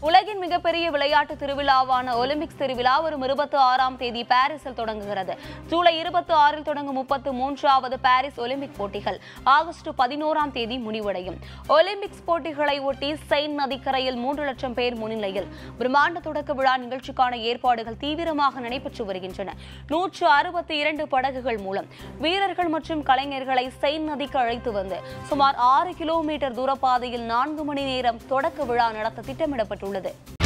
உலகின் மிகப்பெரிய விளையாட்டு திருவிழாவான ஒலிம்பிக்ஸ் திருவிழா வரும் இருபத்தி ஆறாம் தேதி பாரிஸில் தொடங்குகிறது ஜூலை இருபத்தி ஆறில் தொடங்கும் முப்பத்து மூன்றாவது பாரிஸ் ஒலிம்பிக் போட்டிகள் ஆகஸ்ட் பதினோராம் தேதி முடிவடையும் ஒலிம்பிக்ஸ் போட்டிகளை ஒட்டி செயின் நதிக்கரையில் மூன்று லட்சம் பேர் முன்னிலையில் பிரம்மாண்ட தொடக்க விழா நிகழ்ச்சிக்கான ஏற்பாடுகள் தீவிரமாக நடைபெற்று வருகின்றன நூற்று அறுபத்தி இரண்டு படகுகள் மூலம் வீரர்கள் மற்றும் கலைஞர்களை செயின் நதிக்கு அழைத்து வந்து சுமார் ஆறு கிலோமீட்டர் தூர பாதையில் நான்கு மணி நேரம் தொடக்க விழா நடத்த திட்டமிடப்பட்டுள்ளது